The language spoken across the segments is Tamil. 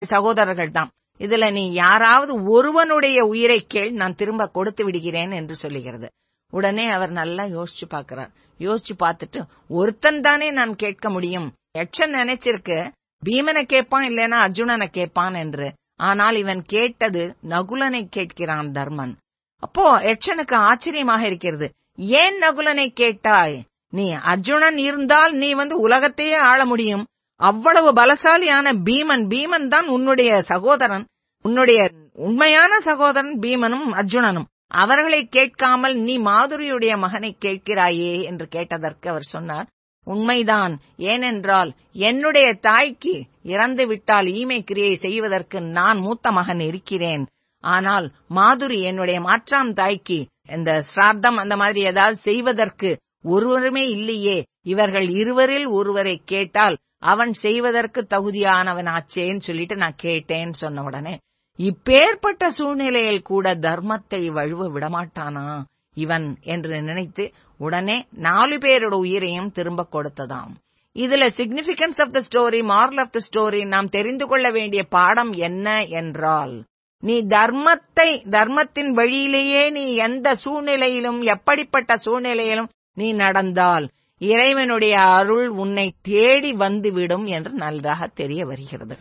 சகோதரர்கள் தான் இதுல நீ யாராவது ஒருவனுடைய உயிரை கேள் நான் திரும்ப கொடுத்து விடுகிறேன் என்று சொல்லுகிறது உடனே அவர் நல்லா யோசிச்சு பார்க்கிறார் யோசிச்சு பார்த்துட்டு ஒருத்தன் தானே நான் கேட்க முடியும் யட்சன் நினைச்சிருக்கு பீமனை கேட்பான் இல்லைன்னா அர்ஜுனனை கேட்பான் என்று ஆனால் இவன் கேட்டது நகுலனை கேட்கிறான் தர்மன் அப்போ யட்சனுக்கு ஆச்சரியமாக இருக்கிறது ஏன் நகுலனை கேட்டாய் நீ அர்ஜுனன் இருந்தால் நீ வந்து உலகத்தையே ஆள முடியும் அவ்வளவு பலசாலியான பீமன் பீமன் தான் உன்னுடைய சகோதரன் உன்னுடைய உண்மையான சகோதரன் பீமனும் அர்ஜுனனும் அவர்களை கேட்காமல் நீ மாதுரியுடைய மகனை கேட்கிறாயே என்று கேட்டதற்கு அவர் சொன்னார் உண்மைதான் ஏனென்றால் என்னுடைய தாய்க்கு இறந்து விட்டால் ஈமை கிரியை செய்வதற்கு நான் மூத்த மகன் இருக்கிறேன் ஆனால் மாதுரி என்னுடைய மாற்றாம் தாய்க்கு இந்த சிரார்த்தம் அந்த மாதிரி ஏதாவது செய்வதற்கு ஒருவருமே இல்லையே இவர்கள் இருவரில் ஒருவரை கேட்டால் அவன் செய்வதற்கு தகுதியானவன் ஆச்சேன்னு சொல்லிட்டு நான் கேட்டேன்னு சொன்ன உடனே இப்பேற்பட்ட சூழ்நிலையில் கூட தர்மத்தை வழுவ விடமாட்டானா இவன் என்று நினைத்து உடனே நாலு பேரோட உயிரையும் திரும்ப கொடுத்ததாம் இதுல significance of the story moral of the story நாம் தெரிந்து கொள்ள வேண்டிய பாடம் என்ன என்றால் நீ தர்மத்தை தர்மத்தின் வழியிலேயே நீ எந்த சூழ்நிலையிலும் எப்படிப்பட்ட சூழ்நிலையிலும் நீ நடந்தால் இறைவனுடைய அருள் உன்னை தேடி வந்துவிடும் என்று நன்றாக தெரிய வருகிறது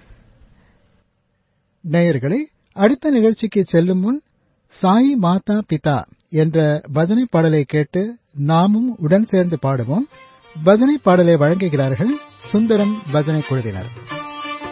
நேயர்களே அடுத்த நிகழ்ச்சிக்கு செல்லும் முன் சாய் மாதா பிதா என்ற பஜனை பாடலை கேட்டு நாமும் உடன் சேர்ந்து பாடுவோம் பஜனை பாடலை வழங்குகிறார்கள் சுந்தரம் பஜனை குழுவினர்